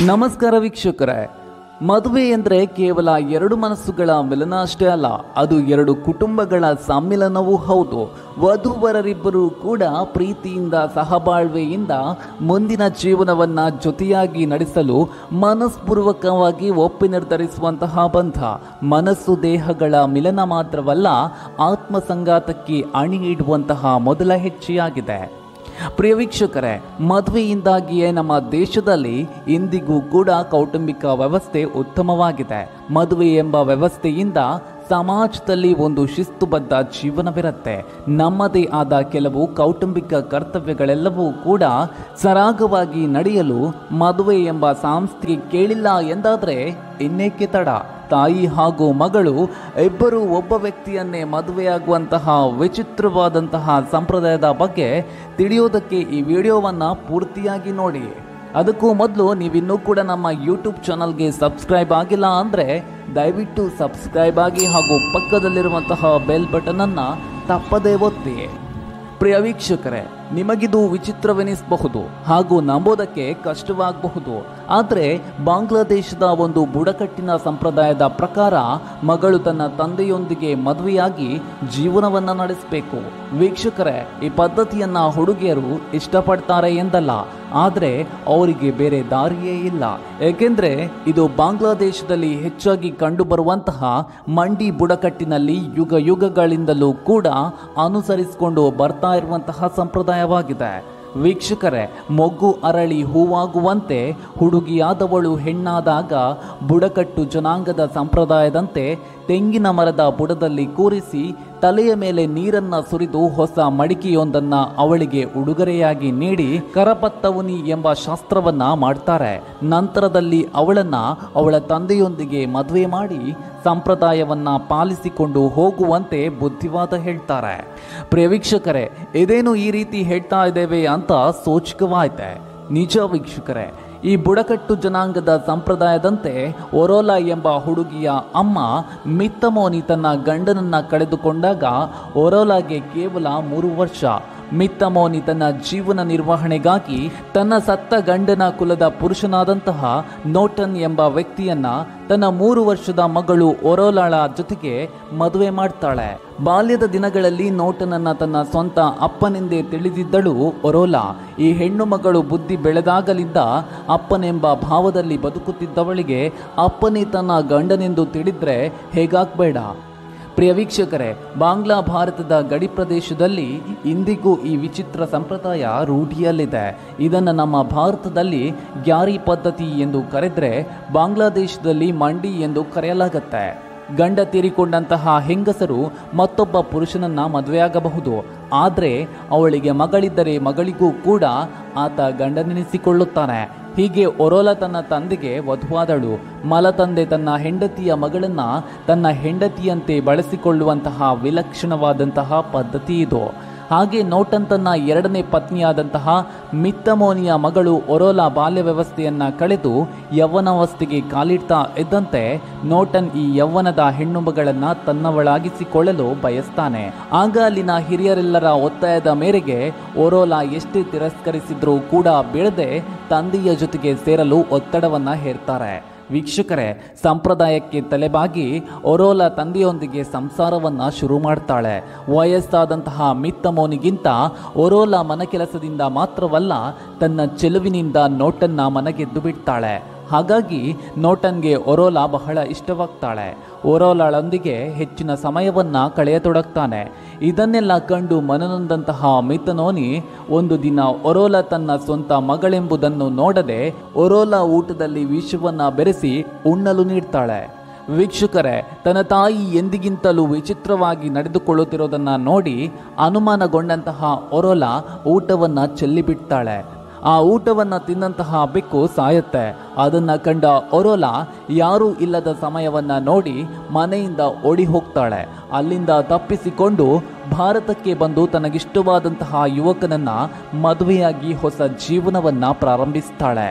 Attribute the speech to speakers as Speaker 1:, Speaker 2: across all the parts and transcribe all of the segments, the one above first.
Speaker 1: ನಮಸ್ಕಾರ ವೀಕ್ಷಕರೇ ಮದುವೆ ಎಂದರೆ ಕೇವಲ ಎರಡು ಮನಸ್ಸುಗಳ ಮಿಲನ ಅಷ್ಟೇ ಅಲ್ಲ ಅದು ಎರಡು ಕುಟುಂಬಗಳ ಸಮ್ಮಿಲನವೂ ಹೌದು ವಧುವರರಿಬ್ಬರು ಕೂಡ ಪ್ರೀತಿಯಿಂದ ಸಹಬಾಳ್ವೆಯಿಂದ ಮುಂದಿನ ಜೀವನವನ್ನ ಜೊತೆಯಾಗಿ ನಡೆಸಲು ಮನಸ್ಪೂರ್ವಕವಾಗಿ ಒಪ್ಪಿ ನಿರ್ಧರಿಸುವಂತಹ ಬಂಧ ಮನಸ್ಸು ದೇಹಗಳ ಮಿಲನ ಮಾತ್ರವಲ್ಲ ಆತ್ಮ ಸಂಗಾತಕ್ಕೆ ಅಣಿ ಇಡುವಂತಹ ಮೊದಲ ಹೆಜ್ಜೆಯಾಗಿದೆ ಪ್ರಿಯ ವೀಕ್ಷಕರೇ ಮದುವೆಯಿಂದಾಗಿಯೇ ನಮ್ಮ ದೇಶದಲ್ಲಿ ಇಂದಿಗೂ ಕೂಡ ಕೌಟುಂಬಿಕ ವ್ಯವಸ್ಥೆ ಉತ್ತಮವಾಗಿದೆ ಮದುವೆ ಎಂಬ ವ್ಯವಸ್ಥೆಯಿಂದ ಸಮಾಜದಲ್ಲಿ ಒಂದು ಶಿಸ್ತುಬದ್ಧ ಜೀವನವಿರುತ್ತೆ ನಮ್ಮದೇ ಆದ ಕೆಲವು ಕೌಟುಂಬಿಕ ಕರ್ತವ್ಯಗಳೆಲ್ಲವೂ ಕೂಡ ಸರಾಗವಾಗಿ ನಡೆಯಲು ಮದುವೆ ಎಂಬ ಸಂಸ್ಥೆಗೆ ಕೇಳಿಲ್ಲ ಎಂದಾದರೆ ಇನ್ನೇಕೆ ತಡ ತಾಯಿ ಹಾಗೂ ಮಗಳು ಇಬ್ಬರು ಒಬ್ಬ ವ್ಯಕ್ತಿಯನ್ನೇ ಮದುವೆಯಾಗುವಂತಹ ವಿಚಿತ್ರವಾದಂತಹ ಸಂಪ್ರದಾಯದ ಬಗ್ಗೆ ತಿಳಿಯೋದಕ್ಕೆ ಈ ವಿಡಿಯೋವನ್ನು ಪೂರ್ತಿಯಾಗಿ ನೋಡಿ ಅದಕ್ಕೂ ಮೊದಲು ನೀವಿನ್ನೂ ಕೂಡ ನಮ್ಮ ಯೂಟ್ಯೂಬ್ ಚಾನಲ್ಗೆ ಸಬ್ಸ್ಕ್ರೈಬ್ ಆಗಿಲ್ಲ ಅಂದರೆ ದಯವಿಟ್ಟು ಸಬ್ಸ್ಕ್ರೈಬ್ ಆಗಿ ಹಾಗೂ ಪಕ್ಕದಲ್ಲಿರುವಂತಹ ಬೆಲ್ ಬಟನನ್ನು ತಪ್ಪದೇ ಒತ್ತಿ ಪ್ರಿಯ ವೀಕ್ಷಕರೇ ನಿಮಗಿದು ವಿಚಿತ್ರವೆನಿಸಬಹುದು ಹಾಗೂ ನಂಬೋದಕ್ಕೆ ಕಷ್ಟವಾಗಬಹುದು ಆದರೆ ಬಾಂಗ್ಲಾದೇಶದ ಒಂದು ಬುಡಕಟ್ಟಿನ ಸಂಪ್ರದಾಯದ ಪ್ರಕಾರ ಮಗಳು ತನ್ನ ತಂದೆಯೊಂದಿಗೆ ಮದುವೆಯಾಗಿ ಜೀವನವನ್ನು ನಡೆಸಬೇಕು ವೀಕ್ಷಕರೇ ಈ ಪದ್ಧತಿಯನ್ನ ಹುಡುಗಿಯರು ಇಷ್ಟಪಡ್ತಾರೆ ಎಂದಲ್ಲ ಆದರೆ ಅವರಿಗೆ ಬೇರೆ ದಾರಿಯೇ ಇಲ್ಲ ಏಕೆಂದರೆ ಇದು ಬಾಂಗ್ಲಾದೇಶದಲ್ಲಿ ಹೆಚ್ಚಾಗಿ ಕಂಡುಬರುವಂತಹ ಮಂಡಿ ಬುಡಕಟ್ಟಿನಲ್ಲಿ ಯುಗ ಯುಗಗಳಿಂದಲೂ ಕೂಡ ಅನುಸರಿಸಿಕೊಂಡು ಬರ್ತಾ ಇರುವಂತಹ ಸಂಪ್ರದಾಯವಾಗಿದೆ ವೀಕ್ಷಕರೇ ಮೊಗ್ಗು ಅರಳಿ ಹೂವಾಗುವಂತೆ ಹುಡುಗಿಯಾದವಳು ಹೆಣ್ಣಾದಾಗ ಬುಡಕಟ್ಟು ಜನಾಂಗದ ಸಂಪ್ರದಾಯದಂತೆ ತೆಂಗಿನ ಮರದ ಬುಡದಲ್ಲಿ ಕೂರಿಸಿ ತಲೆಯ ಮೇಲೆ ನೀರನ್ನ ಸುರಿದು ಹೊಸ ಮಡಿಕೆಯೊಂದನ್ನ ಅವಳಿಗೆ ಉಡುಗೊರೆಯಾಗಿ ನೀಡಿ ಕರಪತ್ತವುನಿ ಎಂಬ ಶಾಸ್ತ್ರವನ್ನ ಮಾಡ್ತಾರೆ ನಂತರದಲ್ಲಿ ಅವಳನ್ನ ಅವಳ ತಂದೆಯೊಂದಿಗೆ ಮದುವೆ ಮಾಡಿ ಸಂಪ್ರದಾಯವನ್ನ ಪಾಲಿಸಿಕೊಂಡು ಹೋಗುವಂತೆ ಬುದ್ಧಿವಾದ ಹೇಳ್ತಾರೆ ಪ್ರಿಯ ವೀಕ್ಷಕರೇ ಇದೇನು ಈ ರೀತಿ ಹೇಳ್ತಾ ಇದ್ದೇವೆ ಅಂತ ಸೋಚಕವಾಯ್ತೆ ನಿಜ ವೀಕ್ಷಕರೇ ಈ ಬುಡಕಟ್ಟು ಜನಾಂಗದ ಸಂಪ್ರದಾಯದಂತೆ ಒರೋಲಾ ಎಂಬ ಹುಡುಗಿಯ ಅಮ್ಮ ಮಿತ್ತಮೋನಿ ತನ್ನ ಗಂಡನನ್ನ ಕಳೆದುಕೊಂಡಾಗ ಒರೋಲಾಗೆ ಕೇವಲ ಮೂರು ವರ್ಷ ಮಿತ್ತಮೋನಿ ತನ್ನ ಜೀವನ ನಿರ್ವಹಣೆಗಾಗಿ ತನ್ನ ಸತ್ತ ಗಂಡನ ಕುಲದ ಪುರುಷನಾದಂತಹ ನೋಟನ್ ಎಂಬ ವ್ಯಕ್ತಿಯನ್ನ ತನ್ನ ಮೂರು ವರ್ಷದ ಮಗಳು ಒರೋಲಾಳ ಜೊತೆಗೆ ಮದುವೆ ಮಾಡ್ತಾಳೆ ಬಾಲ್ಯದ ದಿನಗಳಲ್ಲಿ ನೋಟನನ್ನ ತನ್ನ ಸ್ವಂತ ಅಪ್ಪನೆಂದೇ ತಿಳಿದಿದ್ದಳು ಒರೋಲಾ ಈ ಹೆಣ್ಣು ಮಗಳು ಬುದ್ಧಿ ಬೆಳೆದಾಗಲಿದ್ದ ಅಪ್ಪನೆಂಬ ಭಾವದಲ್ಲಿ ಬದುಕುತ್ತಿದ್ದವಳಿಗೆ ಅಪ್ಪನೇ ತನ್ನ ಗಂಡನೆಂದು ತಿಳಿದ್ರೆ ಹೇಗಾಗ್ಬೇಡ ಪ್ರಿಯ ವೀಕ್ಷಕರೇ ಬಾಂಗ್ಲಾ ಭಾರತದ ಗಡಿ ಪ್ರದೇಶದಲ್ಲಿ ಇಂದಿಗೂ ಈ ವಿಚಿತ್ರ ಸಂಪ್ರದಾಯ ರೂಢಿಯಲ್ಲಿದೆ ಇದನ್ನು ನಮ್ಮ ಭಾರತದಲ್ಲಿ ಗ್ಯಾರಿ ಪದ್ಧತಿ ಎಂದು ಕರೆದ್ರೆ ಬಾಂಗ್ಲಾದೇಶದಲ್ಲಿ ಮಂಡಿ ಎಂದು ಕರೆಯಲಾಗತ್ತೆ ಗಂಡ ತೀರಿಕೊಂಡಂತಹ ಹೆಂಗಸರು ಮತ್ತೊಬ್ಬ ಪುರುಷನನ್ನ ಮದುವೆಯಾಗಬಹುದು ಆದರೆ ಅವಳಿಗೆ ಮಗಳಿದ್ದರೆ ಮಗಳಿಗೂ ಕೂಡ ಆತ ಗಂಡನೆನಿಸಿಕೊಳ್ಳುತ್ತಾನೆ ಹೀಗೆ ಒರೋಲ ತನ್ನ ತಂದೆಗೆ ವಧುವಾದಳು ಮಲತಂದೆ ತನ್ನ ಹೆಂಡತಿಯ ಮಗಳನ್ನ ತನ್ನ ಹೆಂಡತಿಯಂತೆ ಬಳಸಿಕೊಳ್ಳುವಂತಹ ವಿಲಕ್ಷಣವಾದಂತಹ ಪದ್ಧತಿ ಇದು ಹಾಗೆ ನೋಟನ್ ತನ್ನ ಎರಡನೇ ಪತ್ನಿಯಾದಂತಹ ಮಿತ್ತಮೋನಿಯ ಮಗಳು ಒರೋಲಾ ಬಾಲ್ಯ ವ್ಯವಸ್ಥೆಯನ್ನ ಕಳೆದು ಯೌವನಾವಸ್ಥೆಗೆ ಕಾಲಿಡ್ತಾ ಇದ್ದಂತೆ ನೋಟನ್ ಈ ಯೌವನದ ಹೆಣ್ಣು ಮಗಳನ್ನ ತನ್ನವಳಾಗಿಸಿಕೊಳ್ಳಲು ಬಯಸ್ತಾನೆ ಆಗ ಅಲ್ಲಿನ ಹಿರಿಯರೆಲ್ಲರ ಒತ್ತಾಯದ ಮೇರೆಗೆ ಒರೋಲಾ ಎಷ್ಟೇ ತಿರಸ್ಕರಿಸಿದ್ರೂ ಕೂಡ ಬೀಳದೆ ತಂದೆಯ ಜೊತೆಗೆ ಸೇರಲು ಒತ್ತಡವನ್ನ ಹೇರ್ತಾರೆ ವೀಕ್ಷಕರೇ ಸಂಪ್ರದಾಯಕ್ಕೆ ತಲೆಬಾಗಿ ಒರೋಲಾ ತಂದೆಯೊಂದಿಗೆ ಸಂಸಾರವನ್ನ ಶುರು ಮಾಡ್ತಾಳೆ ವಯಸ್ಸಾದಂತಹ ಮಿತ್ತಮೋನಿಗಿಂತ ಒರೋಲಾ ಮನಕೆಲಸದಿಂದ ಮಾತ್ರವಲ್ಲ ತನ್ನ ಚೆಲುವಿನಿಂದ ನೋಟನ್ನ ಮನಗೆದ್ದು ಬಿಡ್ತಾಳೆ ಹಾಗಾಗಿ ನೋಟನ್ಗೆ ಒರೋಲಾ ಬಹಳ ಇಷ್ಟವಾಗ್ತಾಳೆ ಒರೋಲಾಳೊಂದಿಗೆ ಹೆಚ್ಚಿನ ಸಮಯವನ್ನ ಕಳೆಯತೊಡಗ್ತಾನೆ ಇದನ್ನೆಲ್ಲ ಕಂಡು ಮನನೊಂದಂತಹ ಮಿತನೋನಿ ಒಂದು ದಿನ ಒರೋಲಾ ತನ್ನ ಸ್ವಂತ ಮಗಳೆಂಬುದನ್ನು ನೋಡದೆ ಒರೋಲಾ ಊಟದಲ್ಲಿ ವಿಷವನ್ನ ಬೆರೆಸಿ ಉಣ್ಣಲು ನೀಡ್ತಾಳೆ ವೀಕ್ಷಕರೇ ತನ್ನ ತಾಯಿ ಎಂದಿಗಿಂತಲೂ ವಿಚಿತ್ರವಾಗಿ ನಡೆದುಕೊಳ್ಳುತ್ತಿರೋದನ್ನ ನೋಡಿ ಅನುಮಾನಗೊಂಡಂತಹ ಒರೋಲಾ ಊಟವನ್ನ ಚೆಲ್ಲಿಬಿಡ್ತಾಳೆ ಆ ಊಟವನ್ನ ತಿನ್ನಂತಹ ಬೆಕ್ಕು ಸಾಯುತ್ತೆ ಅದನ್ನ ಕಂಡ ಒರೋಲಾ ಯಾರೂ ಇಲ್ಲದ ಸಮಯವನ್ನ ನೋಡಿ ಮನೆಯಿಂದ ಓಡಿ ಹೋಗ್ತಾಳೆ ಅಲ್ಲಿಂದ ತಪ್ಪಿಸಿಕೊಂಡು ಭಾರತಕ್ಕೆ ಬಂದು ತನಗಿಷ್ಟವಾದಂತಹ ಯುವಕನನ್ನ ಮದುವೆಯಾಗಿ ಹೊಸ ಜೀವನವನ್ನ ಪ್ರಾರಂಭಿಸ್ತಾಳೆ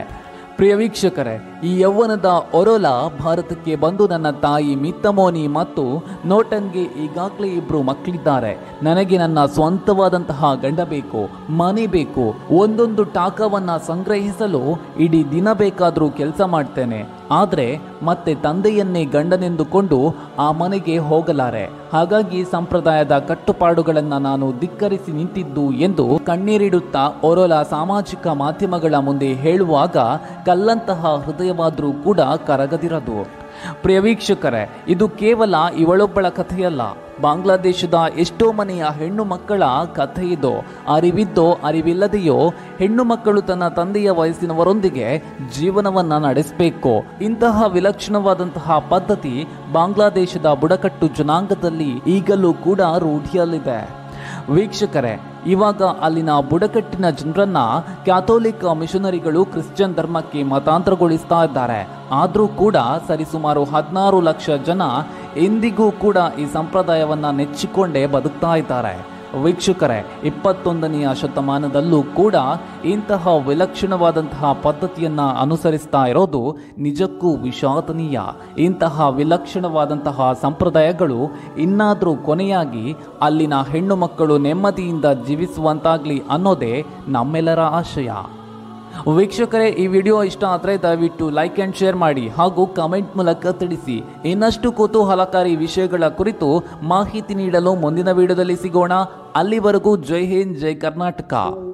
Speaker 1: ಪ್ರಿಯ ವೀಕ್ಷಕರೇ ಈ ಯೌವನದ ಒರೋಲ ಭಾರತಕ್ಕೆ ಬಂದು ನನ್ನ ತಾಯಿ ಮಿತ್ತಮೋನಿ ಮತ್ತು ನೋಟನ್ಗೆ ಈಗಾಗಲೇ ಇಬ್ರು ಮಕ್ಕಳಿದ್ದಾರೆ ನನಗೆ ನನ್ನ ಸ್ವಂತವಾದಂತಹ ಗಂಡ ಬೇಕು ಮನೆ ಬೇಕು ಒಂದೊಂದು ಟಾಕವನ್ನ ಸಂಗ್ರಹಿಸಲು ಇಡೀ ದಿನ ಬೇಕಾದರೂ ಕೆಲಸ ಮಾಡ್ತೇನೆ ಆದರೆ ಮತ್ತೆ ತಂದೆಯನ್ನೇ ಗಂಡನೆಂದುಕೊಂಡು ಆ ಮನೆಗೆ ಹೋಗಲಾರೆ ಹಾಗಾಗಿ ಸಂಪ್ರದಾಯದ ಕಟ್ಟುಪಾಡುಗಳನ್ನು ನಾನು ಧಿಕ್ಕರಿಸಿ ನಿಂತಿದ್ದು ಎಂದು ಕಣ್ಣೀರಿಡುತ್ತಾ ಒರೋಲ ಸಾಮಾಜಿಕ ಮಾಧ್ಯಮಗಳ ಮುಂದೆ ಹೇಳುವಾಗ ಕಲ್ಲಂತಹ ಹೃದಯವಾದರೂ ಕೂಡ ಕರಗದಿರದು ಪ್ರಿಯ ವೀಕ್ಷಕರೇ ಇದು ಕೇವಲ ಇವಳೊಬ್ಬಳ ಕಥೆಯಲ್ಲ ಬಾಂಗ್ಲಾದೇಶದ ಎಷ್ಟೋ ಮನೆಯ ಹೆಣ್ಣು ಮಕ್ಕಳ ಕಥೆ ಇದು ಅರಿವಿದ್ದೋ ಅರಿವಿಲ್ಲದೆಯೋ ಹೆಣ್ಣು ಮಕ್ಕಳು ತನ್ನ ತಂದೆಯ ವಯಸ್ಸಿನವರೊಂದಿಗೆ ಜೀವನವನ್ನ ನಡೆಸಬೇಕು ಇಂತಹ ವಿಲಕ್ಷಣವಾದಂತಹ ಪದ್ಧತಿ ಬಾಂಗ್ಲಾದೇಶದ ಬುಡಕಟ್ಟು ಜನಾಂಗದಲ್ಲಿ ಈಗಲೂ ಕೂಡ ರೂಢಿಯಲ್ಲಿದೆ ವೀಕ್ಷಕರೇ ಇವಾಗ ಅಲ್ಲಿನ ಬುಡಕಟ್ಟಿನ ಜನರನ್ನ ಕ್ಯಾಥೋಲಿಕ್ ಮಿಷನರಿಗಳು ಕ್ರಿಶ್ಚಿಯನ್ ಧರ್ಮಕ್ಕೆ ಮತಾಂತರಗೊಳಿಸ್ತಾ ಇದ್ದಾರೆ ಆದರೂ ಕೂಡ ಸರಿಸುಮಾರು ಹದಿನಾರು ಲಕ್ಷ ಜನ ಎಂದಿಗೂ ಕೂಡ ಈ ಸಂಪ್ರದಾಯವನ್ನ ನೆಚ್ಚಿಕೊಂಡೇ ಬದುಕ್ತಾ ಇದ್ದಾರೆ ವೀಕ್ಷಕರೇ ಇಪ್ಪತ್ತೊಂದನೆಯ ಶತಮಾನದಲ್ಲೂ ಕೂಡ ಇಂತಹ ವಿಲಕ್ಷಣವಾದಂತಹ ಪದ್ಧತಿಯನ್ನ ಅನುಸರಿಸ್ತಾ ಇರೋದು ನಿಜಕ್ಕೂ ವಿಷಾದನೀಯ ಇಂತಹ ವಿಲಕ್ಷಣವಾದಂತಹ ಸಂಪ್ರದಾಯಗಳು ಇನ್ನಾದರೂ ಕೊನೆಯಾಗಿ ಅಲ್ಲಿನ ಹೆಣ್ಣು ಮಕ್ಕಳು ನೆಮ್ಮದಿಯಿಂದ ಜೀವಿಸುವಂತಾಗ್ಲಿ ಅನ್ನೋದೇ ನಮ್ಮೆಲ್ಲರ ಆಶಯ ವೀಕ್ಷಕರೇ ಈ ವಿಡಿಯೋ ಇಷ್ಟ ಆದರೆ ದಯವಿಟ್ಟು ಲೈಕ್ ಆ್ಯಂಡ್ ಶೇರ್ ಮಾಡಿ ಹಾಗೂ ಕಮೆಂಟ್ ಮೂಲಕ ತಿಳಿಸಿ ಇನ್ನಷ್ಟು ಕುತೂಹಲಕಾರಿ ವಿಷಯಗಳ ಕುರಿತು ಮಾಹಿತಿ ನೀಡಲು ಮುಂದಿನ ವಿಡಿಯೋದಲ್ಲಿ ಸಿಗೋಣ ಅಲ್ಲಿವರೆಗೂ ಜೈ ಹಿಂದ್ ಜೈ ಕರ್ನಾಟಕ